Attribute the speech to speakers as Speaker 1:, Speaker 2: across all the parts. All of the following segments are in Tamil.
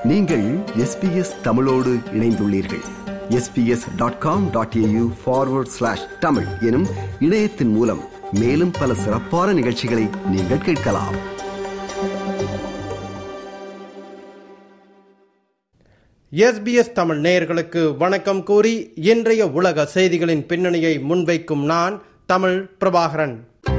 Speaker 1: நீங்கள் எஸ்பிஎஸ் தமிழோடு இணைந்துள்ளீர்கள் SBS dot com dot AU forward slash Tamil எனும் இணையத்தின் மூலம் மேலும் பல சிறப்பான நிகழ்ச்சிகளை நீங்கள் கேட்கலாம்
Speaker 2: எஸ்பிஎஸ் தமிழ் நேயர்களுக்கு வணக்கம் கூறி இன்றைய உலக செய்திகளின் பின்னணியை முன்வைக்கும் நான் தமிழ் பிரபாகரன்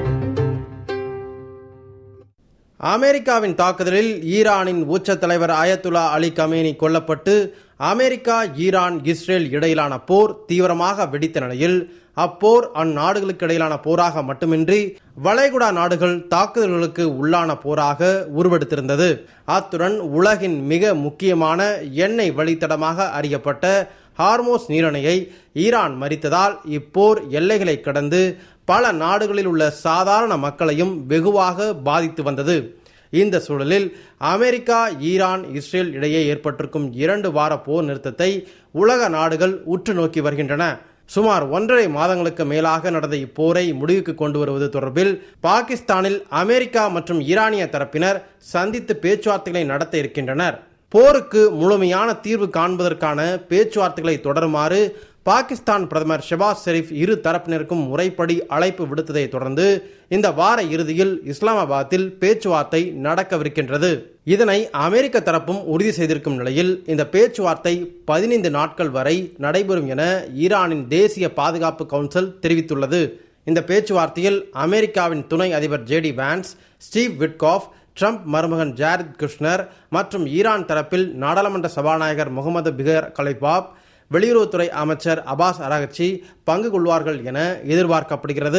Speaker 2: அமெரிக்காவின் தாக்குதலில் ஈரானின் உச்ச தலைவர் அயத்துல்லா அலி கமேனி கொல்லப்பட்டு அமெரிக்கா ஈரான் இஸ்ரேல் இடையிலான போர் தீவிரமாக வெடித்த நிலையில் அப்போர் அந்நாடுகளுக்கு இடையிலான போராக மட்டுமின்றி வளைகுடா நாடுகள் தாக்குதல்களுக்கு உள்ளான போராக உருவெடுத்திருந்தது அத்துடன் உலகின் மிக முக்கியமான எண்ணெய் வழித்தடமாக அறியப்பட்ட ஹார்மோஸ் நீரணையை ஈரான் மறித்ததால் இப்போர் எல்லைகளை கடந்து பல நாடுகளில் உள்ள சாதாரண மக்களையும் வெகுவாக பாதித்து வந்தது இந்த சூழலில் அமெரிக்கா ஈரான் இஸ்ரேல் இடையே ஏற்பட்டிருக்கும் இரண்டு வார போர் நிறுத்தத்தை உலக நாடுகள் உற்று நோக்கி வருகின்றன சுமார் ஒன்றரை மாதங்களுக்கு மேலாக நடந்த இப்போரை முடிவுக்கு கொண்டு வருவது தொடர்பில் பாகிஸ்தானில் அமெரிக்கா மற்றும் ஈரானிய தரப்பினர் சந்தித்து பேச்சுவார்த்தைகளை நடத்த இருக்கின்றனர் போருக்கு முழுமையான தீர்வு காண்பதற்கான பேச்சுவார்த்தைகளை தொடருமாறு பாகிஸ்தான் பிரதமர் ஷெபாஸ் ஷெரீப் இரு தரப்பினருக்கும் முறைப்படி அழைப்பு விடுத்ததை தொடர்ந்து இந்த வார இறுதியில் இஸ்லாமாபாத்தில் பேச்சுவார்த்தை நடக்கவிருக்கின்றது இதனை அமெரிக்க தரப்பும் உறுதி செய்திருக்கும் நிலையில் இந்த பேச்சுவார்த்தை பதினைந்து நாட்கள் வரை நடைபெறும் என ஈரானின் தேசிய பாதுகாப்பு கவுன்சில் தெரிவித்துள்ளது இந்த பேச்சுவார்த்தையில் அமெரிக்காவின் துணை அதிபர் JD Vance Steve Witkoff Trump மருமகன் ஜாரித் குஷ்னர் மற்றும் ஈரான் தரப்பில் நாடாளுமன்ற சபாநாயகர் முகமது பிகர் கலைபாப் வெளியுறவுத்துறை அமைச்சர் அபாஸ் அரகச்சி பங்கு கொள்வார்கள் என எதிர்பார்க்கப்படுகிறது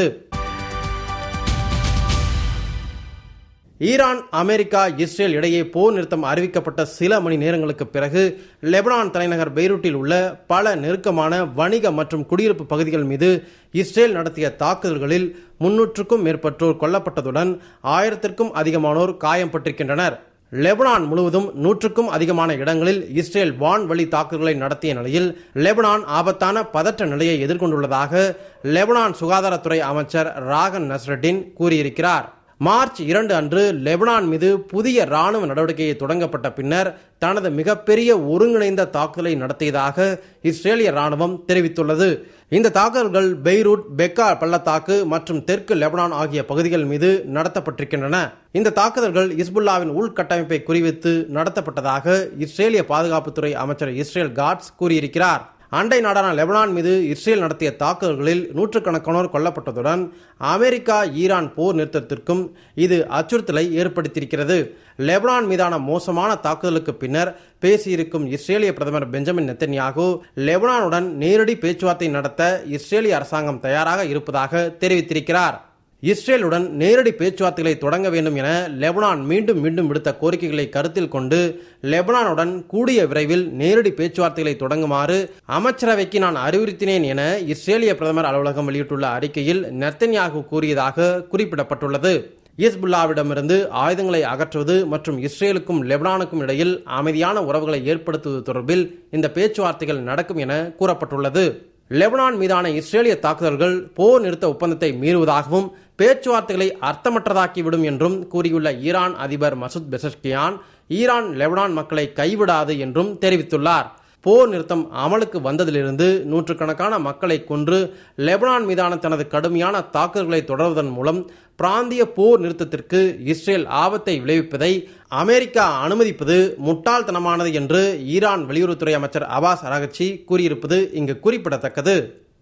Speaker 2: ஈரான் அமெரிக்கா இஸ்ரேல் இடையே போர் நிறுத்தம் அறிவிக்கப்பட்ட சில மணி நேரங்களுக்கு பிறகு லெபனான் தலைநகர் பெய்ரூட்டில் உள்ள பல நெருக்கமான வணிக மற்றும் குடியிருப்பு பகுதிகள் மீது இஸ்ரேல் நடத்திய தாக்குதல்களில் முன்னூற்றுக்கும் மேற்பட்டோர் கொல்லப்பட்டதுடன் ஆயிரத்திற்கும் அதிகமானோர் காயம்பட்டிருக்கின்றனர் லெபனான் முழுவதும் நூற்றுக்கும் அதிகமான இடங்களில் இஸ்ரேல் வான்வழி தாக்குதல்களை நடத்திய நிலையில் லெபனான் ஆபத்தான பதற்ற நிலையை எதிர்கொண்டுள்ளதாக லெபனான் சுகாதாரத்துறை அமைச்சர் ராகன் நஸ்ரட்டின் கூறியிருக்கிறார் மார்ச் இரண்டு அன்று லெபனான் மீது புதிய ராணுவ நடவடிக்கையை தொடங்கப்பட்ட பின்னர் தனது மிகப்பெரிய ஒருங்கிணைந்த தாக்குதலை நடத்தியதாக இஸ்ரேலிய ராணுவம் தெரிவித்துள்ளது இந்த தாக்குதல்கள் பெய்ரூட் பெக்கா பள்ளத்தாக்கு மற்றும் தெற்கு லெபனான் ஆகிய பகுதிகள் மீது நடத்தப்பட்டிருக்கின்றன இந்த தாக்குதல்கள் இஸ்புல்லாவின் உள்கட்டமைப்பை குறிவைத்து நடத்தப்பட்டதாக இஸ்ரேலிய பாதுகாப்புத்துறை அமைச்சர் இஸ்ரேல் காட்ஸ் கூறியிருக்கிறார் அண்டை நாடான லெபனான் மீது இஸ்ரேல் நடத்திய தாக்குதல்களில் நூற்றுக்கணக்கானோர் கொல்லப்பட்டதுடன் அமெரிக்கா ஈரான் போர் நிறுத்தத்திற்கும் இது அச்சுறுத்தலை ஏற்படுத்தியிருக்கிறது லெபனான் மீதான மோசமான தாக்குதலுக்கு பின்னர் பேசியிருக்கும் இஸ்ரேலிய பிரதமர் பெஞ்சமின் நெத்தன்யாகு லெபனானுடன் நேரடி பேச்சுவார்த்தை நடத்த இஸ்ரேலிய அரசாங்கம் தயாராக இருப்பதாக தெரிவித்திருக்கிறார் இஸ்ரேலுடன் நேரடி பேச்சுவார்த்தைகளை தொடங்க வேண்டும் என லெபனான் மீண்டும் மீண்டும் விடுத்த கோரிக்கைகளை கருத்தில் கொண்டு லெபனானுடன் கூடிய விரைவில் நேரடி பேச்சுவார்த்தைகளை தொடங்குமாறு அமைச்சரவைக்கு நான் அறிவுறுத்தினேன் என இஸ்ரேலிய பிரதமர் அலுவலகம் வெளியிட்டுள்ள அறிக்கையில் நெத்தன்யாகு கூறியதாக குறிப்பிடப்பட்டுள்ளது இஸ்புல்லாவிடமிருந்து ஆயுதங்களை அகற்றுவது மற்றும் இஸ்ரேலுக்கும் லெபனானுக்கும் இடையில் அமைதியான உறவுகளை ஏற்படுத்துவது தொடர்பில் இந்த பேச்சுவார்த்தைகள் நடக்கும் என கூறப்பட்டுள்ளது லெபனான் மீதான இஸ்ரேலிய தாக்குதல்கள் போர் நிறுத்த ஒப்பந்தத்தை மீறுவதாகவும் பேச்சுவார்த்தைகளை அர்த்தமற்றதாக்கிவிடும் என்றும் கூறியுள்ள ஈரான் அதிபர் மசூத் பெசஷ்கியான் ஈரான் லெபனான் மக்களை கைவிடாது என்றும் தெரிவித்துள்ளார் போர் நிறுத்தம் அமலுக்கு வந்ததிலிருந்து நூற்றுக்கணக்கான மக்களை கொன்று லெபனான் மீதான தனது கடுமையான தாக்குதல்களை தொடர்வதன் மூலம் பிராந்திய போர் நிறுத்தத்திற்கு இஸ்ரேல் ஆபத்தை விளைவிப்பதை அமெரிக்கா அனுமதிப்பது முட்டாள்தனமானது என்று ஈரான் வெளியுறவுத்துறை அமைச்சர் அபாஸ் அரகச்சி கூறியிருப்பது இங்கு குறிப்பிடத்தக்கது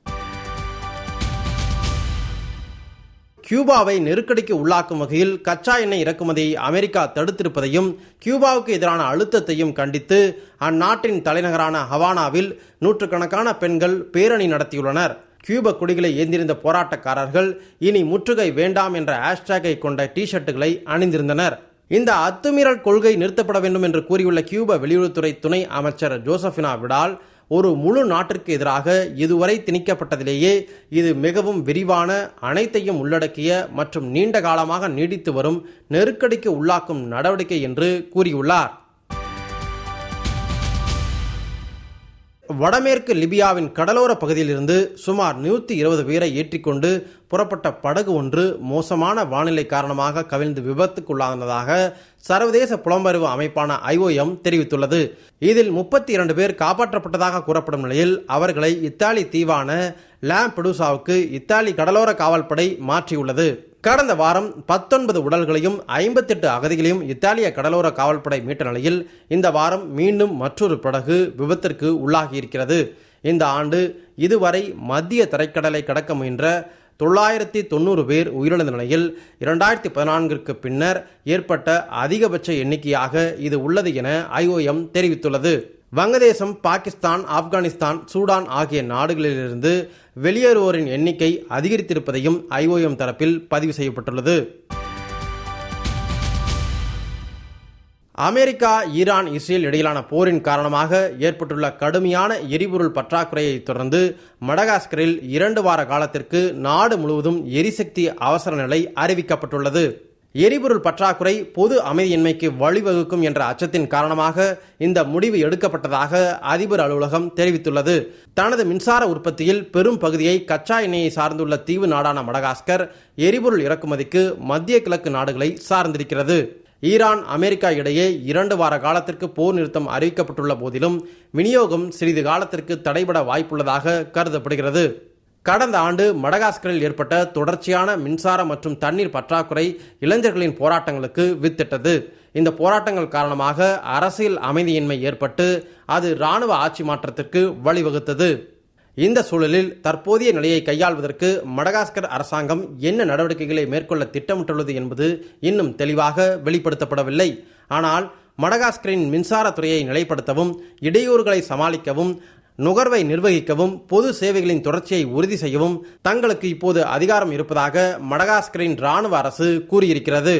Speaker 2: கியூபாவை நெருக்கடிக்கு உள்ளாக்கும் வகையில் கச்சா எண்ணெய் இறக்குமதியை அமெரிக்கா தடுத்திருப்பதையும் கியூபாவுக்கு எதிரான அழுத்தத்தையும் கண்டித்து அந்நாட்டின் தலைநகரான ஹவானாவில் நூற்றுக்கணக்கான பெண்கள் பேரணி நடத்தியுள்ளனர் கியூப கொடிகளை ஏந்திருந்த போராட்டக்காரர்கள் இனி முற்றுகை வேண்டாம் என்ற ஹேஷ்டேக்கை கொண்ட டி ஷர்ட்டுகளை அணிந்திருந்தனர் இந்த அத்துமீறல் கொள்கை நிறுத்தப்பட வேண்டும் என்று கூறியுள்ள கியூப வெளியுறவுத்துறை துணை அமைச்சர் ஜோசபினா விடால் ஒரு முழு நாட்டிற்கு எதிராக இதுவரை திணிக்கப்பட்டதிலேயே இது மிகவும் விரிவான அனைத்தையும் உள்ளடக்கிய மற்றும் நீண்ட காலமாக நீடித்து வரும் நெருக்கடிக்கு உள்ளாக்கும் நடவடிக்கை என்று கூறியுள்ளார் வடமேற்கு லிபியாவின் கடலோர பகுதியிலிருந்து சுமார் நூற்றி இருபது பேரை ஏற்றிக்கொண்டு புறப்பட்ட படகு ஒன்று மோசமான வானிலை காரணமாக கவிழ்ந்து விபத்துக்குள்ளானதாக சர்வதேச புலம்பெயர்வு அமைப்பான ஐஓஎம் தெரிவித்துள்ளது இதில் முப்பத்தி இரண்டு பேர் காப்பாற்றப்பட்டதாக கூறப்படும் நிலையில் அவர்களை இத்தாலி தீவான லாம்பெடுசாவுக்கு இத்தாலி கடலோர காவல்படை மாற்றியுள்ளது கடந்த வாரம் பத்தொன்பது உடல்களையும் ஐம்பத்தெட்டு அகதிகளையும் இத்தாலிய கடலோர காவல்படை மீட்ட நிலையில் இந்த வாரம் மீண்டும் மற்றொரு படகு விபத்திற்கு உள்ளாகியிருக்கிறது இந்த ஆண்டு இதுவரை மத்திய தரைக்கடலை கடக்க முயன்ற தொள்ளாயிரத்தி தொண்ணூறு பேர் உயிரிழந்த நிலையில் இரண்டாயிரத்தி பதினான்கிற்கு பின்னர் ஏற்பட்ட அதிகபட்ச எண்ணிக்கையாக இது உள்ளது என ஐஓஎம் தெரிவித்துள்ளது வங்கதேசம் பாகிஸ்தான் ஆப்கானிஸ்தான் சூடான் ஆகிய நாடுகளிலிருந்து வெளியேறுவோரின் எண்ணிக்கை அதிகரித்திருப்பதையும் ஐஓஎம் தரப்பில் பதிவு செய்யப்பட்டுள்ளது அமெரிக்கா ஈரான் இஸ்ரேல் இடையிலான போரின் காரணமாக ஏற்பட்டுள்ள கடுமையான எரிபொருள் பற்றாக்குறையை தொடர்ந்து மடகாஸ்கரில் இரண்டு வார காலத்திற்கு நாடு முழுவதும் எரிசக்தி அவசர நிலை அறிவிக்கப்பட்டுள்ளது எரிபொருள் பற்றாக்குறை பொது அமைதியின்மைக்கு வழிவகுக்கும் என்ற அச்சத்தின் காரணமாக இந்த முடிவு எடுக்கப்பட்டதாக அதிபர் அலுவலகம் தெரிவித்துள்ளது தனது மின்சார உற்பத்தியில் பெரும் பகுதியை கச்சா எண்ணெயை சார்ந்துள்ள தீவு நாடான மடகாஸ்கர் எரிபொருள் இறக்குமதிக்கு மத்திய கிழக்கு நாடுகளை சார்ந்திருக்கிறது ஈரான் அமெரிக்கா இடையே இரண்டு வார காலத்திற்கு போர் நிறுத்தம் அறிவிக்கப்பட்டுள்ள போதிலும் விநியோகம் சிறிது காலத்திற்கு தடைபட வாய்ப்புள்ளதாக கருதப்படுகிறது கடந்த ஆண்டு மடகாஸ்கரில் ஏற்பட்ட தொடர்ச்சியான மின்சார மற்றும் தண்ணீர் பற்றாக்குறை இளைஞர்களின் போராட்டங்களுக்கு வித்திட்டது இந்த போராட்டங்கள் காரணமாக அரசியல் அமைதியின்மை ஏற்பட்டு அது இராணுவ ஆட்சி மாற்றத்திற்கு வழிவகுத்தது இந்த சூழலில் தற்போதைய நிலையை கையாள்வதற்கு மடகாஸ்கர் அரசாங்கம் என்ன நடவடிக்கைகளை மேற்கொள்ள திட்டமிட்டுள்ளது என்பது இன்னும் தெளிவாக வெளிப்படுத்தப்படவில்லை ஆனால் மடகாஸ்கரின் மின்சாரத்துறையை நிலைப்படுத்தவும் இடையூறுகளை சமாளிக்கவும் நுகர்வை நிர்வகிக்கவும் பொது சேவைகளின் தொடர்ச்சியை உறுதி செய்யவும் தங்களுக்கு இப்போது அதிகாரம் இருப்பதாக மடகாஸ்கரின் ராணுவ அரசு கூறியிருக்கிறது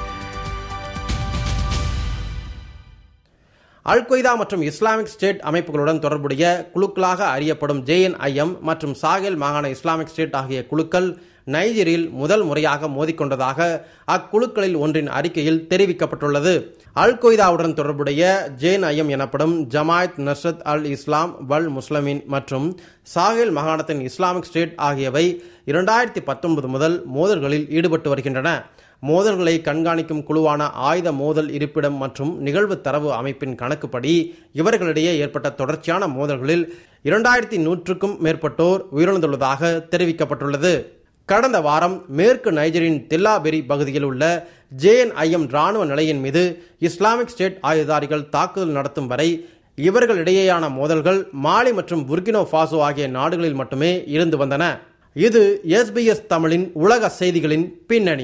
Speaker 2: அல் கொய்தா மற்றும் இஸ்லாமிக் ஸ்டேட் அமைப்புகளுடன் தொடர்புடைய குழுக்களாக அறியப்படும் ஜேஎன்ஐஎம் மற்றும் சாகேல் மாகாண இஸ்லாமிக் ஸ்டேட் ஆகிய குழுக்கள் நைஜீரில் முதல் முறையாக மோதிக்கொண்டதாக அக்குழுக்களில் ஒன்றின் அறிக்கையில் தெரிவிக்கப்பட்டுள்ளது அல் கொய்தாவுடன் தொடர்புடைய ஜேன் ஐயம் எனப்படும் ஜமாயத் நஸ்ரத் அல் இஸ்லாம் வல் முஸ்லிமின் மற்றும் சாஹேல் மாகாணத்தின் இஸ்லாமிக் ஸ்டேட் ஆகியவை இரண்டாயிரத்தி பத்தொன்பது முதல் மோதல்களில் ஈடுபட்டு வருகின்றன மோதல்களை கண்காணிக்கும் குழுவான ஆயுத மோதல் இருப்பிடம் மற்றும் நிகழ்வு தரவு அமைப்பின் கணக்குப்படி இவர்களிடையே ஏற்பட்ட தொடர்ச்சியான மோதல்களில் இரண்டாயிரத்தி நூற்றுக்கும் மேற்பட்டோர் உயிரிழந்துள்ளதாக தெரிவிக்கப்பட்டுள்ளது கடந்த வாரம் மேற்கு நைஜரின் தில்லாபெரி பகுதியில் உள்ள ஜேஎன்ஐஎம் ராணுவ நிலையின் மீது இஸ்லாமிக் ஸ்டேட் ஆயுதாரிகள் தாக்குதல் நடத்தும் வரை இவர்களிடையேயான மோதல்கள் மாலி மற்றும் புர்கினோ ஃபாசோ ஆகிய நாடுகளில் மட்டுமே இருந்து வந்தன இது எஸ்பிஎஸ் தமிழின் உலக செய்திகளின் பின்னணி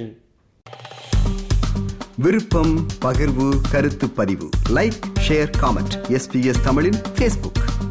Speaker 1: விருப்பம் பகிர்வு கருத்து பதிவு லைக் ஷேர் காமெண்ட் எஸ்பிஎஸ் தமிழின் ஃபேஸ்புக்